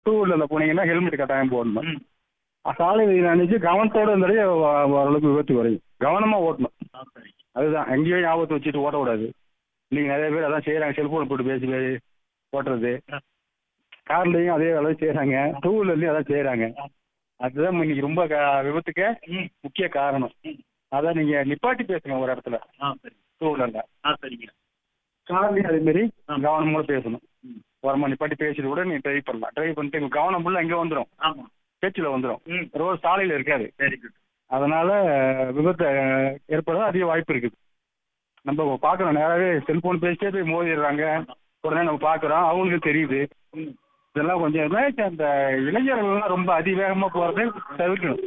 Two வீலரில் போனீங்கன்னா helmet கட்டாயம் போடணும் ம். சாலை விதியில் அணிச்சு கவனத்தோட இருந்தாலே ஓ- ஓரளவுக்கு விபத்து குறையும் கவனமாக ஓட்டணும் ஆ, சரிங்க அதுதான் எங்கேயும் ஞாபகத்தை வச்சுட்டு ஓட்டக்கூடாது இன்னைக்கு நிறைய பேர் அதான் செய்கிறாங்க செல்ஃபோன் போட்டு பேசி பேசி ஓட்டுறது ஆ. கார்லேயும் அதே வேலை செய்கிறாங்க டூ வீலர்லேயும் அதான் செய்கிறாங்க அதுதான் இன்னைக்கு ரொம்ப க- விபத்துக்கு ம் முக்கிய காரணம் ம். அதான் நீங்கள் நிப்பாட்டி பேசுங்க ஒரு இடத்துல ஆ சரி டூ வீலரில் ஆ சரிங்க கார்லேயும் அதே மாதிரி ஆ. கவனமாக பேசணும் ம். ஓரமாக நிப்பாட்டி பேசிட்டு கூட நீ ட்ரைவ் பண்ணலாம் ட்ரைவ் பண்ணிட்டு உங்க கவனம் ஃபுல்லாக எங்கே வந்துடும் ஆமாம் பேச்சில் வந்துடும் ம் ரோடு சாலையில் இருக்காது வெரி குட் அதனால விபத்து அஹ், ஏற்பட அதிக வாய்ப்பு இருக்குது நம்ம பார்க்குறோம் நேராகவே செல்போன் பேசிட்டே போய் மோதிடுறாங்க உடனே நம்ம பார்க்குறோம் அவங்களுக்கு தெரியுது ம் இதெல்லாம் கொஞ்சம் என்ன இந்த இளைஞர்கள்லாம் ரொம்ப அதிவேகமாக போகிறத தவிர்க்கணும்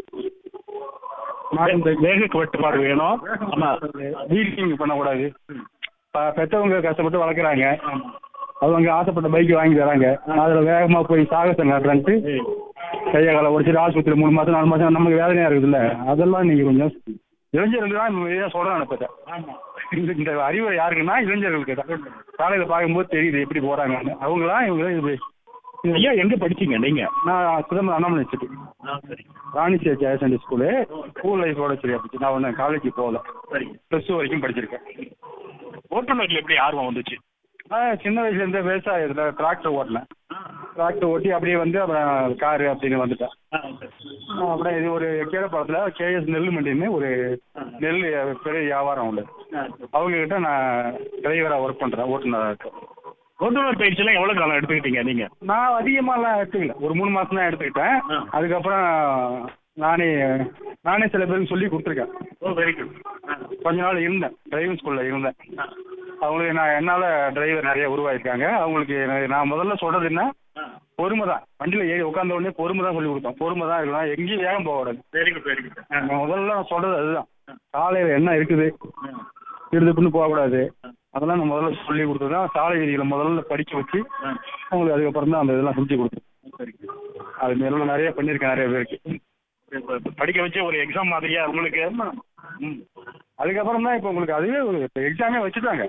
நான் இந்த வேக கட்டுப்பாடு வேணும் ஆமாம் வீலிங் பண்ணக்கூடாது ப- பெத்தவங்க கஷ்டப்பட்டு வளர்க்குறாங்க ஆமாம் அவங்க ஆசைப்பட்ட பைக் வாங்கி தராங்க அதில் வேகமாக போய் சாகசம் காட்டுறான்ட்டு கையை காலை உடச்சிட்டு ஆஸ்பத்திரி மூணு மாதம் நாலு மாதம் நமக்கு வேதனையாக இருக்குதுல்ல அதெல்லாம் நீங்கள் கொஞ்சம் இளைஞர்களுக்கு தான் இதை சொல்கிறேன் இப்போ ஆமாம் இந்த இந்த அறிவுரை யாருக்குன்னா இளைஞர்களுக்கு தான் காலையில் பார்க்கும்போது தெரியுது எப்படி போகிறாங்கன்னு அவங்களாம் இவங்க இது ஐயா எங்கே படிச்சீங்க நீங்கள் நான் சிதம்பரம் அண்ணாமலை வச்சுட்டு ஆ சரிங்க ராணி சேச்சி ஹையர் செகண்டரி ஸ்கூலு ஸ்கூல் லைஃபோட சரி அப்படி நான் ஒன்று காலேஜ் போகல சரிங்க ப்ளஸ் டூ வரைக்கும் படிச்சிருக்கேன் ஓட்டுநர்ல எப்படி ஆர்வம் வந்துச்சு நான் சின்ன வயசுலேருந்தே விவசாயத்தில் டிராக்டர் ஓட்டினேன் டிராக்டர் ஓட்டி அப்படியே வந்து அப்புறம் காரு அப்படின்னு வந்துட்டேன் ஆ சரி அப்புறம் இது ஒரு கீழப்பாளத்தில் கேஎஸ் நெல் மண்டின்னு ஒரு நெல் பெரிய வியாபாரம் உண்டு அவங்கக்கிட்ட நான் டிரைவராக ஒர்க் பண்ணுறேன் ஓட்டுநராக இருக்கேன் ஓட்டுநர் பயிற்சியெல்லாம் எவ்வளோ காலம் எடுத்துக்கிட்டீங்க நீங்கள் நான் அதிகமாகலாம் எடுத்துக்கல ஒரு மூணு மாதம் தான் எடுத்துக்கிட்டேன் ஆ. அதுக்கப்புறம் நானே நானே சில பேருக்கு சொல்லி கொடுத்துருக்கேன் ஓ வெரி குட் கொஞ்ச நாள் இருந்தேன் டிரைவிங் ஸ்கூலில் இருந்தேன் அவங்களுக்கு நான் என்னால் டிரைவர் நிறைய உருவாயிருக்காங்க அவங்களுக்கு நான் நான் முதல்ல சொல்கிறது என்ன பொறுமை தான் வண்டியில் ஏறி உட்காந்த உடனே பொறுமை தான் சொல்லி கொடுத்தோம் பொறுமை தான் இருக்கலாம் எங்கேயும் வேகம் போகக்கூடாது வெரி குட் வெரி குட் நான் முதல்ல நான் சொல்கிறது அதுதான் சாலையில் என்ன இருக்குது திருதுப்புன்னு போகக்கூடாது அதெல்லாம் நான் முதல்ல சொல்லி கொடுத்தது தான் சாலை விதிகளை முதல்ல படிக்க வச்சு அவங்களுக்கு அதுக்கப்புறம் தான் அந்த இதெல்லாம் செஞ்சு கொடுத்தேன் அது மேலும் நிறைய பண்ணியிருக்கேன் நிறைய பேருக்கு படிக்க வச்சு ஒரு எக்ஸாம் மாதிரியா உங்களுக்கு ம் அதுக்கப்புறம் தான் இப்போ உங்களுக்கு அதுவே ஒரு எக்ஸாமே வச்சுட்டாங்க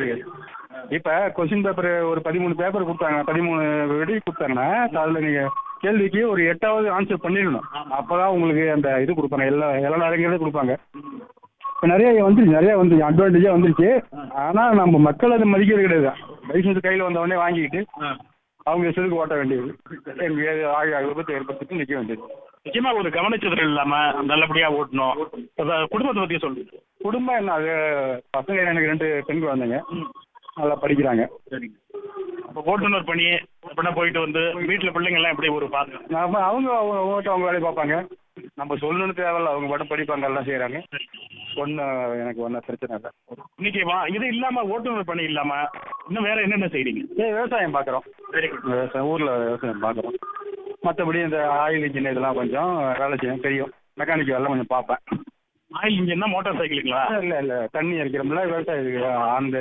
இப்போ கொஸ்டின் பேப்பர் ஒரு பதிமூணு பேப்பர் கொடுத்தாங்க பதிமூணு வெடி கொடுத்தாங்கன்னா அதில் நீங்கள் கேள்விக்கு ஒரு எட்டாவது ஆன்சர் பண்ணிடணும் அப்போ தான் உங்களுக்கு அந்த இது கொடுப்பாங்க எல்லா எல்லா நேரங்கிறதே கொடுப்பாங்க இப்போ நிறைய வந்துருச்சு நிறைய வந்துருச்சு அட்வான்டேஜாக வந்துருச்சு ஆனால் நம்ம மக்கள் அதை மதிக்கிறது கிடையாது லைசன்ஸ் கையில் வந்த உடனே வாங்கிக்கிட்டு அவங்க இஷ்டத்துக்கு ஓட்ட வேண்டியது எங்கேயாவது ஆக விபத்து ஏற்படுத்திட்டு நிற்க வேண்டியது நிச்சயமா ஒரு கவனச்சிதறல் இல்லாம நல்லபடியா ஓட்டணும் அதான் குடும்பத்தை பத்தி சொல்லுங்க குடும்பம் என்ன அது பசங்க எனக்கு ரெண்டு பெண் குழந்தைங்க நல்லா படிக்கிறாங்க சரிங்க அப்போ ஓட்டுநர் பணி அப்படின்னா போயிட்டு வந்து வீட்டில் பிள்ளைங்க எல்லாம் எப்படி ஒரு பாருங்க நாம அவங்க அவங்க அவங்க அவங்க வேலையை பார்ப்பாங்க நம்ம சொல்லணும்னு தேவையில்ல அவங்க பாட்டு படிப்பாங்க எல்லாம் செய்கிறாங்க ஒன்றும் எனக்கு ஒன்றும் பிரச்சனை இல்லை இன்னைக்கு வா இது இல்லாம ஓட்டுநர் பணி இல்லாம இன்னும் வேற என்னென்ன செய்றீங்க ஏ விவசாயம் பார்க்குறோம் வெரி குட் விவசாயம் ஊரில் விவசாயம் பார்க்குறோம் மற்றபடி இந்த ஆயில் இன்ஜின் இதெல்லாம் கொஞ்சம் வேலை செய்யும் தெரியும் மெக்கானிக் வேலை கொஞ்சம் பார்ப்பேன் ஆயில் இன்ஜின் தான் மோட்டார் சைக்கிளுங்களா இல்லை இல்லை தண்ணி அடிக்கிறோம்ல விவசாய அந்த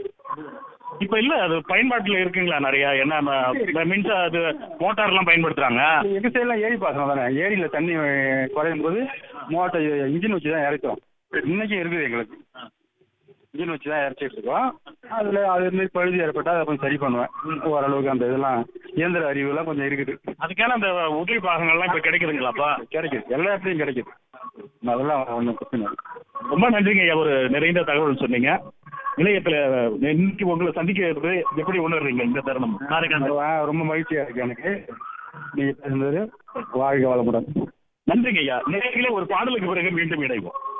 இப்போ இல்ல அது பயன்பாட்டுல இருக்குங்களா நிறைய என்ன ம- மின்சா அது மோட்டார்லாம் பயன்படுத்துறாங்க எங்கள் சைட்லாம் ஏரி பாசனம் தானே ஏரியில் தண்ணி குறையும் போது மோட்டர் இன்ஜின் வச்சு தான் இறக்கிறோம் இன்னைக்கும் இருக்குது எங்களுக்கு இன்ஜின் வச்சு தான் இறச்சிட்டு இருக்கோம் அதில் அது மாதிரி பழுது ஏற்பட்டால் அதை கொஞ்சம் சரி பண்ணுவேன் ஓரளவுக்கு அந்த இதெல்லாம் இயந்திர அறிவுலாம் கொஞ்சம் இருக்குது அதுக்கான அந்த உதவி பாகங்கள்லாம் இப்போ கிடைக்குதுங்களாப்பா கிடைக்குது எல்லா இடத்துலையும் கிடைக்குது அதெல்லாம் ஒன்றும் பிரச்சனை இல்லை ரொம்ப நன்றிங்க ஐயா ஒரு நிறைந்த தகவல் சொன்னீங்க நிலையத்தில் இன்னைக்கு உங்களை சந்திக்கிறது எப்படி உணர்றீங்க இந்த தருணம் நாளைக்கு ஆ, ரொம்ப மகிழ்ச்சியாக இருக்குது எனக்கு நீங்கள் பேசுனது வாழ்க வளமுடன் நன்றிங்க ஐயா நேரிலே ஒரு பாடலுக்கு பிறகு மீண்டும் இணைவோம்